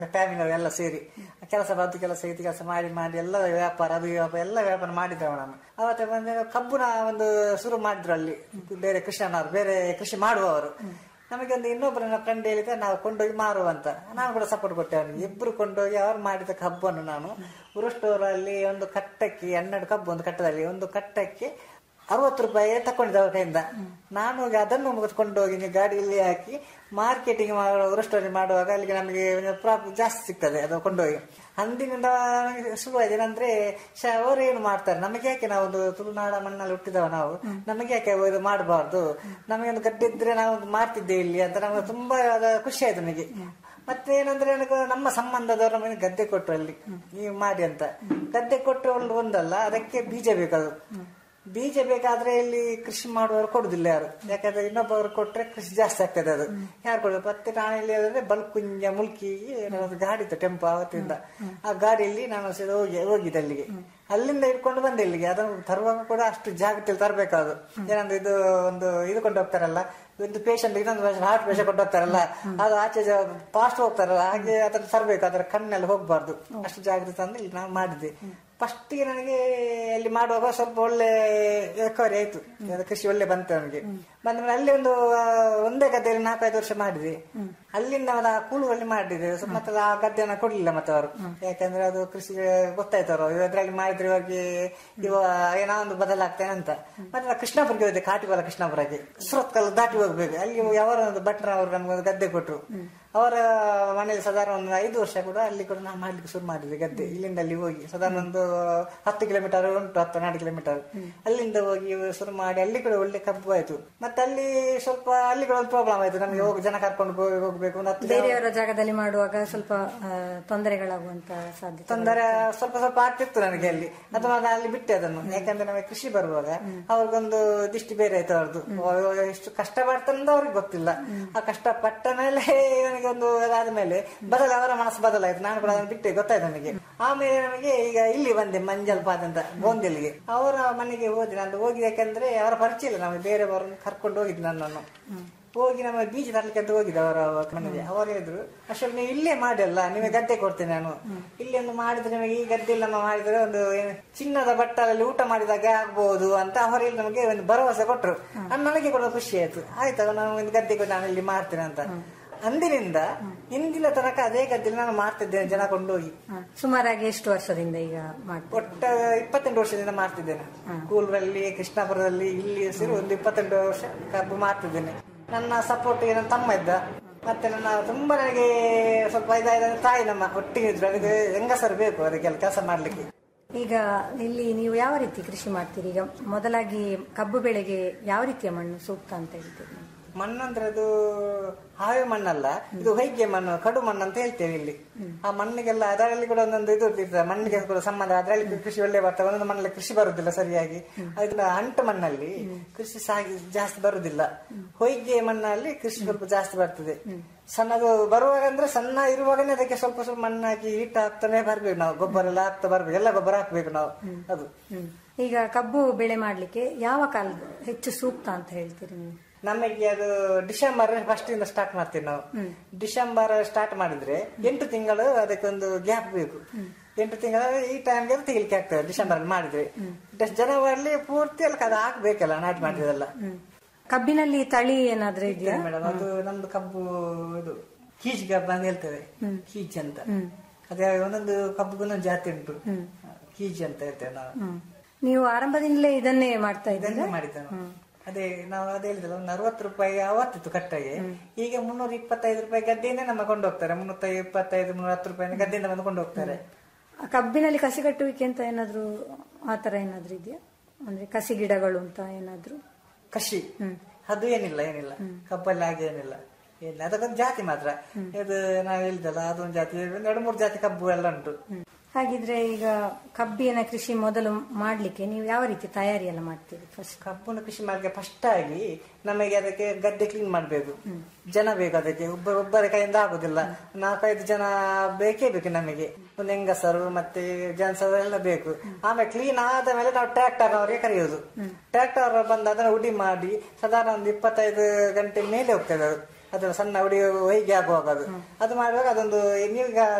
Family ಎಲ್ಲ ಸೇರಿ ಕೆಲಸ ಅದು ಕೆಲಸ ಇದು ಕೆಲಸ ಮಾಡಿ ಮಾಡಿ ಎಲ್ಲ ವ್ಯಾಪಾರ ಅದು ವ್ಯಾಪಾರ ಎಲ್ಲ ವ್ಯಾಪಾರ ಮಾಡಿದ್ದೇವೆ ನಾನು ಅವತ್ತೆ ಬಂದು ಕಬ್ಬುನ ಒಂದು ಶುರು ಮಾಡಿದ್ರು ಅಲ್ಲಿ ಬೇರೆ ಕೃಷ್ಣನವರು ಬೇರೆ ಕೃಷಿ ಮಾಡುವವರು ನಮಗೆ ಒಂದು ಇನ್ನೊಬ್ಬರನ್ನ ಫ್ರೆಂಡ್ ಹೇಳಿದ್ರೆ ನಾವು ಕೊಂಡೋಗಿ ಮಾರುವಂತ ನಾನು ಕೂಡ ಸಪೋರ್ಟ್ ಕೊಟ್ಟೆ ಅವನಿಗೆ ಇಬ್ರು ಕೊಂಡೋಗಿ ಅವ್ರು ಮಾಡಿದ ಕಬ್ಬನ್ನು ನಾನು ಉರುಷ್ಟೂರಲ್ಲಿ ಒಂದು ಕಟ್ಟಕ್ಕೆ ಹನ್ನೆರಡು ಕಬ್ಬು ಒಂದು ಕಟ್ಟದಲ್ಲಿ ಒಂದು ಕಟ್ಟಕ್ಕೆ ಅರವತ್ತು ರೂಪಾಯಿ ತಕೊಂಡಿದ್ದೆ ಅವ್ರ ಕೈಯಿಂದ ನಾನು ಹೋಗಿ ಅದನ್ನು ಕೊಂಡೋಗಿ ನೀವು ಗಾಡಿಯಲ್ಲಿ ಹಾಕಿ ಮಾರ್ಕೆಟಿಂಗ್ ಮಾಡೋ ಸ್ಟೋರಿ ಮಾಡುವಾಗ ಅಲ್ಲಿಗೆ ನಮಗೆ ಪ್ರಾಫಿಟ್ ಜಾಸ್ತಿ ಸಿಗ್ತದೆ ಅದು ಕೊಂಡೋಗಿ ಅಂದಿನಿಂದ ನನಗೆ ಶುರುವಾಯ್ತು ಏನಂದ್ರೆ ಶ ಅವರು ಏನು ಮಾಡ್ತಾರೆ ನಮಗೆ ಯಾಕೆ ನಾವು ಒಂದು ತುಳುನಾಡ ಮಣ್ಣಲ್ಲಿ ಹುಟ್ಟಿದವ ನಾವು ನಮಗೆ ಯಾಕೆ ಇದು ಮಾಡಬಾರ್ದು ನಮಗೆ ಒಂದು ಗಡ್ಡೆ ಇದ್ರೆ ನಾವು ಒಂದು ಮಾಡ್ತಿದ್ದೆ ಇಲ್ಲಿ ಅಂತ ನಮಗೆ ತುಂಬಾ ಅದ ಖುಷಿ ಆಯ್ತು ನನಗೆ ಮತ್ತೆ ಏನಂದ್ರೆ ನನಗೆ ನಮ್ಮ ಸಂಬಂಧದವರು ನಮಗೆ ಗದ್ದೆ ಕೊಟ್ಟರು ಅಲ್ಲಿ ನೀವು ಮಾಡಿ ಅಂತ ಗದ್ದೆ ಕೊಟ್ಟರು ಒಂದು ಒಂದಲ್ಲ ಅದಕ್ಕೆ ಬೀಜ ಬೇಕದು ಬೀಜ ಬೇಕಾದ್ರೆ ಇಲ್ಲಿ ಕೃಷಿ ಮಾಡುವವರು ಕೊಡುದಿಲ್ಲ ಯಾರು ಯಾಕಂದ್ರೆ ಇನ್ನೊಬ್ಬರು ಕೊಟ್ರೆ ಕೃಷಿ ಜಾಸ್ತಿ ಆಗ್ತದೆ ಅದು ಯಾರು ಕೊಡೋದು ಮತ್ತೆ ನಾನು ಇಲ್ಲಿ ಅಂದ್ರೆ ಬಲ್ಕುಂಜ ಮುಲ್ಕಿ ಒಂದು ಗಾಡಿ ಇತ್ತು ಟೆಂಪೋ ಅವತ್ತಿಂದ ಆ ಗಾಡಿಯಲ್ಲಿ ನಾನು ಸೀದಾ ಹೋಗಿ ಹೋಗಿದ್ದೆ ಅಲ್ಲಿಗೆ ಅಲ್ಲಿಂದ ಇಟ್ಕೊಂಡು ಬಂದೆ ಇಲ್ಲಿಗೆ ಅದನ್ನು ತರುವಾಗ ಕೂಡ ಅಷ್ಟು ಜಾಗದಲ್ಲಿ ತರಬೇಕಾದ್ರು ಏನಂದ್ರೆ ಇದು ಒಂದು ಇದು ಕೊಂಡು ಹೋಗ್ತಾರಲ್ಲ ಒಂದು ಪೇಷಂಟ್ ಇನ್ನೊಂದು ಹಾರ್ಟ್ ಪೇಷಂಟ್ ಕೊಂಡು ಹೋಗ್ತಾರಲ್ಲ ಅದು ಆಚೆ ಫಾಸ್ಟ್ ಹೋಗ್ತಾರಲ್ಲ ಹಾಗೆ ಅದನ್ನ ತರಬೇಕು ಅದರ ಕಣ್ಣಲ್ಲಿ ಹೋಗ್ಬಾರ್ದು ಅಷ್ಟು ಜಾಗ್ರತೆ ಅಂದ್ರೆ ಇಲ್ಲಿ ನಾನು ಮಾಡಿದ್ದೆ ಫಸ್ಟಿಗೆ ನನಗೆ ಅಲ್ಲಿ ಮಾಡುವಾಗ ಸ್ವಲ್ಪ ಒಳ್ಳೆ ರಿಕವರಿ ಆಯ್ತು ಅದು ಕೃಷಿ ಒಳ್ಳೆ ಬಂತು ನನಗೆ ಬಂದ ಮೇಲೆ ಅಲ್ಲಿ ಒಂದು ಆ, ಒಂದೇ ಗದ್ದೆಯಲ್ಲಿ ನಾಲ್ಕೈದು ವರ್ಷ ಮಾಡಿದೆ ಅಲ್ಲಿಂದ ಆ ಕೂಳುವಲ್ಲಿ ಮಾಡಿದೆ ಸೊ ಮತ್ತೆ ಆ ಗದ್ದೆನ ಕೊಡ್ಲಿಲ್ಲ ಮತ್ತೆ ಅವರು ಯಾಕಂದ್ರೆ ಅದು ಕೃಷಿ ಗೊತ್ತಾಯ್ತು ಅವರು ಇದ್ರಲ್ಲಿ ಮಾಡಿದ್ರೆ ಇವಾಗ ಇವ ಏನೋ ಒಂದು ಬದಲಾಗ್ತೇನೆ ಅಂತ ಮತ್ತೆ ನಾವು ಕೃಷ್ಣಾಪುರಕ್ಕೆ ಹೋದೆ ಕಾಟಿವಾಲ ಕೃಷ್ಣಾಪುರಕ್ಕೆ ಸುರತ್ಕಲ್ ದಾಟಿ ಹೋಗ್ಬೇಕು ಅಲ್ಲಿ ಅವರ ಒಂದು ಭಟ್ರ ಅವರು ನಮ್ಗೆ ಒಂದು ಗದ್ದೆ ಕೊಟ್ಟರು ಅವರ ಮನೆಯಲ್ಲಿ ಸಾಧಾರಣ ಒಂದು ಐದು ವರ್ಷ ಕೂಡ ಅಲ್ಲಿ ಕೂಡ ನಾವು ಮಾಡ್ಲಿಕ್ಕೆ ಶುರು ಮಾಡಿದ್ವಿ ಗದ್ದೆ ಇಲ್ಲಿಂದ ಅಲ್ಲಿ ಹೋಗಿ ಸಾಧಾರಣ ಒಂದು ಹತ್ತು ಕಿಲೋಮೀಟರ್ ಉಂಟು ಹತ್ತು ಹನ್ನೆರಡು ಕಿಲೋಮೀಟರ್ ಅಲ್ಲಿಂದ ಹೋಗಿ ಶುರು ಮಾಡಿ ಅಲ್ಲಿ ಕೂಡ ಒಳ್ಳೆ ಕಬ್ಬು ಆಯ್ತು ಮತ್ತೆ ಅಲ್ಲಿ ಸ್ವಲ್ಪ ಅಲ್ಲಿ ಕೂಡ ಒಂದು ಪ್ರಾಬ್ಲಮ್ ಆಯ್ತು ನಮಗೆ ಹೋಗಿ ಜನ ಕರ್ಕೊಂಡು ಹೋಗಿ- ಹೋಗ್ಬೇಕು ಒಂದು ಹತ್ತು ಜನ ಬೇರೆಯವರ ಜಾಗದಲ್ಲಿ ಮಾಡುವಾಗ ಸ್ವಲ್ಪ ಆ, ತೊಂದರೆಗಳಾಗುವಂತ ಸಾಧ್ಯತೆ ತೊಂದರೆ ಸ್ವಲ್ಪ ಸ್ವಲ್ಪ ಆಗ್ತಿತ್ತು ನನಗೆ ಅಲ್ಲಿ ಅಥವಾ ನಾನು ಅಲ್ಲಿ ಬಿಟ್ಟೆ ಅದನ್ನು ಯಾಕಂದ್ರೆ ನಮಗೆ ಕೃಷಿ ಬರುವಾಗ ಅವ್ರಿಗೊಂದು ದಿಷ್ಟಿ ಬೇರೆ ಆಯ್ತು ಅವ್ರದ್ದು ಅವ್ರು ಎಷ್ಟು ಕಷ್ಟ ಪಡ್ತಂದ ಅವ್ರಿಗೆ ಗೊತ್ತಿಲ್ಲ ಆ ಕಷ್ಟ ಪಟ್ಟ ಮೇಲೆ ನನಗೆ ಒಂದು ಅದಾದ ಮೇಲೆ ಬದಲ ಅವರ ಮನಸ್ಸು ಬದಲಾಯ್ತು ನಾನು ಕೂಡ ಅದನ್ನು ಬಿಟ್ಟೆ ಗೊತ್ತಾಯ್ತು ನನಗೆ ಆಮೇಲೆ ನನಗೆ ಈಗ ಇಲ್ಲಿ ಬಂದೆ ಮಂಜಲ್ ಪಾದ ಅಂತ ಗೋಂದೆಲ್ಗೆ ಅವರ ಮನೆಗೆ ಹೋದೆ ನಾನು ಹೋಗಿ ಯಾಕಂದ್ರೆ ಅವರ ಪರಿಚಯ ಇಲ್ಲ ನಮಗೆ ಬೇರೆಯವರನ್ನು ಕರ್ಕೊಂಡು ಹೋಗಿದ್ದು ನನ್ನನ್ನು ಹೋಗಿ ನಮ್ಮ ಬೀಜ ತರಲಿಕ್ಕೆ ಅಂತ ಹೋಗಿದ್ದೆ ಅವರ ಮನೆಗೆ ಅವರು ಹೇಳಿದ್ರು ಅಷ್ಟೊಂದು ನೀವು ಇಲ್ಲೇ ಮಾಡಲ್ಲ ನಿಮಗೆ ಗದ್ದೆ ಕೊಡ್ತೇನೆ ನಾನು ಇಲ್ಲಿ ಒಂದು ಮಾಡಿದ್ರೆ ನಿಮಗೆ ಈ ಗದ್ದೆಯಲ್ಲಿ ನಮ್ಮ ಮಾಡಿದ್ರೆ ಒಂದು ಏನು ಚಿನ್ನದ ಬಟ್ಟಲಲ್ಲಿ ಊಟ ಮಾಡಿದಾಗ ಆಗ್ಬಹುದು ಅಂತ ಅವರಲ್ಲಿ ನಮಗೆ ಒಂದು ಭರವಸೆ ಕೊಟ್ಟರು ಅದು ನನಗೆ ಕೂಡ ಖುಷಿ ಆಯ್ತು ಆಯ್ತು ನಾನು ಒಂದು ಗದ್ದೆ ಕೊಟ್ಟು ನಾನು ಇಲ್ಲಿ ಮಾಡ್ತೇನೆ ಅಂತ ಅಂದಿನಿಂದ ಇಂದಿನ ತನಕ ಅದೇ ಗದ್ದೆಯಲ್ಲಿ ನಾನು ಮಾಡ್ತಿದ್ದೇನೆ ಜನ ಕೊಂಡೋಗಿ ಹ. ಸುಮಾರಾಗಿ ಎಷ್ಟು ವರ್ಷದಿಂದ ಈಗ ಮಾಡ್ತೀವಿ ಒಟ್ಟ ಇಪ್ಪತ್ತೆಂಟು ವರ್ಷದಿಂದ ಮಾಡ್ತಿದ್ದೇನೆ ಕೂಲ್ರಲ್ಲಿ ಕೃಷ್ಣಾಪುರದಲ್ಲಿ ಇಲ್ಲಿ ಸೇರಿ ಒಂದು ಇಪ್ಪತ್ತೆಂಟು ವರ್ಷ ಕಬ್ಬು ಮಾಡ್ತಿದ್ದೇನೆ ನನ್ನ ಸಪೋರ್ಟ್ ನನ್ನ ತಮ್ಮ ಇದ್ದ ಮತ್ತೆ ನನ್ನ ತುಂಬಾ ನನಗೆ ಸ್ವಲ್ಪ ಇದಾದ ತಾಯಿ ನಮ್ಮ ಒಟ್ಟಿಗೆ ಇದ್ರು ಅದಕ್ಕೆ ಹೆಂಗಸರು ಬೇಕು ಅದಕ್ಕೆಲ್ಲ ಕೆಲಸ ಮಾಡ್ಲಿಕ್ಕೆ ಈಗ ಇಲ್ಲಿ ನೀವು ಯಾವ ರೀತಿ ಕೃಷಿ ಮಾಡ್ತೀರಿ ಈಗ ಮೊದಲಾಗಿ ಕಬ್ಬು ಬೆಳೆಗೆ ಯಾವ ರೀತಿಯ ಮಣ್ಣು ಸೂಕ್ತ ಅಂತ ಹೇಳ್ತೀರಿ ಮಣ್ಣು ಅಂದ್ರೆ ಅದು ಹಾವೆ ಮಣ್ಣಲ್ಲ ಇದು ಹೊಯ್ಗೆ ಮಣ್ಣು ಕಡು ಮಣ್ಣು ಅಂತ ಹೇಳ್ತೇವೆ ಇಲ್ಲಿ ಆ ಮಣ್ಣಿಗೆಲ್ಲ ಅದರಲ್ಲಿ ಕೂಡ ಒಂದೊಂದು ಇದು ಇರ್ತದೆ ಮಣ್ಣಿಗೆ ಕೂಡ ಸಂಬಂಧ ಅದರಲ್ಲಿ ಕೃಷಿ ಒಳ್ಳೆ ಬರ್ತದೆ ಒಂದೊಂದು ಮಣ್ಣಲ್ಲಿ ಕೃಷಿ ಬರುದಿಲ್ಲ ಸರಿಯಾಗಿ ಅದನ್ನ ಅಂಟು ಮಣ್ಣಲ್ಲಿ ಕೃಷಿ ಸಾಗಿ ಜಾಸ್ತಿ ಬರುದಿಲ್ಲ ಹೊಯ್ಗೆ ಮಣ್ಣಲ್ಲಿ ಕೃಷಿ ಸ್ವಲ್ಪ ಜಾಸ್ತಿ ಬರ್ತದೆ ಸಣ್ಣದು ಬರುವಾಗ ಅಂದ್ರೆ ಸಣ್ಣ ಇರುವಾಗನೇ ಅದಕ್ಕೆ ಸ್ವಲ್ಪ ಸ್ವಲ್ಪ ಮಣ್ಣು ಹಾಕಿ ಹಿಟ್ಟು ಹಾಕ್ತಾನೆ ಬರ್ಬೇಕು ನಾವು ಗೊಬ್ಬರ ಎಲ್ಲ ಹಾಕ್ತಾ ಬರ್ಬೇಕು ಎಲ್ಲ ಗೊಬ್ಬರ ಹಾಕ್ಬೇಕು ನಾವು ಅದು ಹ್ಮ್. ಈಗ ಕಬ್ಬು ಬೆಳೆ ಮಾಡ್ಲಿಕ್ಕೆ ಯಾವ ಕಾಲ ಹೆಚ್ಚು ಸೂಕ್ತ ಅಂತ ಹೇಳ್ತೀರಿ ನೀವು ನಮಗೆ ಅದು ಡಿಸೆಂಬರ್ ಫಸ್ಟ್ ಇಂದ ಸ್ಟಾರ್ಟ್ ಮಾಡ್ತೀವಿ ನಾವು ಡಿಸೆಂಬರ್ ಸ್ಟಾರ್ಟ್ ಮಾಡಿದ್ರೆ ಎಂಟು ತಿಂಗಳು ಅದಕ್ಕೊಂದು ಗ್ಯಾಪ್ ಬೇಕು ಎಂಟು ತಿಂಗಳ ಈ ಟೈಮ್ಗೆ ತೆಗಿಲಿಕ್ಕೆ ಆಗ್ತದೆ ಡಿಸೆಂಬರ್ ಅಲ್ಲಿ ಮಾಡಿದ್ರೆ ಜನವರಿ ಪೂರ್ತಿ ಅಲ್ಲಿ ಅದು ಹಾಕ್ಬೇಕಲ್ಲ ನಾಟಿ ಮಾಡಿದ್ರೆಲ್ಲ ಕಬ್ಬಿನಲ್ಲಿ ತಳಿ ಏನಾದ್ರೂ ಇದೆಯಾ ಮೇಡಮ್ ಅದು ನಮ್ದು ಕಬ್ಬು ಇದು ಕೀಜ್ ಕಬ್ಬು ಅಂತ ಹೇಳ್ತೇವೆ ಕೀಜ್ ಅಂತ ಅದೇ ಒಂದೊಂದು ಕಬ್ಬುಗೊಂದೊಂದು ಜಾತಿ ಉಂಟು ಕೀಜ್ ಅಂತ ಹೇಳ್ತೇವೆ ನಾವು ಹ್ಮ್. ನೀವು ಆರಂಭದಿಂದಲೇ ಇದನ್ನೇ ಮಾಡ್ತಾ ಇದ್ದೀರಾ ಇದನ್ನೇ ಮಾಡಿದ್ದೆ ನಾವು. ಅದೇ ನಾವು ಅದೇ ಹೇಳಿದಲ್ಲ ಒಂದು ಅರವತ್ತು ರೂಪಾಯಿ ಅವತ್ತಿತ್ತು ಕಟ್ಟಾಗಿ ಈಗ ಮುನ್ನೂರ ಇಪ್ಪತ್ತೈದು ರೂಪಾಯಿ ಗದ್ದೆಯಿಂದ ನಮ್ಮ ಕೊಂಡೋಗ್ತಾರೆ ಮುನ್ನೂರ ಇಪ್ಪತ್ತೈದು ಮುನ್ನೂರ ಹತ್ತು ರೂಪಾಯಿ ಗದ್ದೆಯಿಂದ ಬಂದು ಕೊಂಡೋಗ್ತಾರೆ ಆ ಕಬ್ಬಿನಲ್ಲಿ ಕಸಿ ಕಟ್ಟುವಿಕೆ ಅಂತ ಏನಾದ್ರೂ ಆತರ ಏನಾದ್ರೂ ಇದೆಯಾ ಅಂದ್ರೆ ಕಸಿ ಗಿಡಗಳು ಅಂತ ಏನಾದ್ರೂ ಕೃಷಿ ಅದು ಏನಿಲ್ಲ ಏನಿಲ್ಲ ಕಬ್ಬಲ್ಲಿ ಹಾಗೆ ಏನಿಲ್ಲ ಏನಿಲ್ಲ ಅದಕ್ಕೊಂದು ಜಾತಿ ಮಾತ್ರ ಇದು ನಾವು ಹೇಳಿದಲ್ಲ ಅದೊಂದು ಜಾತಿ ಒಂದು ಎರಡು ಮೂರು ಜಾತಿ ಕಬ್ಬು ಎಲ್ಲ ಉಂಟು ಹಾಗಿದ್ರೆ ಈಗ ಕಬ್ಬಿನ ಕೃಷಿ ಮೊದಲು ಮಾಡ್ಲಿಕ್ಕೆ ನೀವು ಯಾವ ರೀತಿ ತಯಾರಿ ಎಲ್ಲ ಮಾಡ್ತೀರಿ ಫಸ್ಟ್ ಕಬ್ಬುನ ಕೃಷಿ ಮಾಡಲಿಕ್ಕೆ ಫಸ್ಟ್ ಆಗಿ ನಮಗೆ ಅದಕ್ಕೆ ಗದ್ದೆ ಕ್ಲೀನ್ ಮಾಡಬೇಕು ಜನ ಬೇಕು ಅದಕ್ಕೆ ಒಬ್ಬ ಒಬ್ಬರ ಕೈಯಿಂದ ಆಗುದಿಲ್ಲ ನಾಲ್ಕೈದು ಜನ ಬೇಕೇ ಬೇಕು ನಮಗೆ ಒಂದು ಹೆಂಗಸರು ಮತ್ತೆ ಜನ್ಸರು ಎಲ್ಲ ಬೇಕು ಆಮೇಲೆ ಕ್ಲೀನ್ ಆದ ಮೇಲೆ ನಾವು ಟ್ರ್ಯಾಕ್ಟರ್ ಅವರಿಗೆ ಕರೆಯೋದು ಟ್ರ್ಯಾಕ್ಟರ್ ಬಂದು ಅದನ್ನು ಉಡಿ ಮಾಡಿ ಸಾಧಾರಣ ಒಂದು ಇಪ್ಪತ್ತೈದು ಗಂಟೆ ಮೇಲೆ ಹೋಗ್ತದೆ ಅದು ಅದು ಸಣ್ಣ ಹುಡಿ ಹೊಯ್ಗೆ ಆಗುವಾಗ ಅದು ಅದು ಮಾಡುವಾಗ ಅದೊಂದು ನೀವೀಗ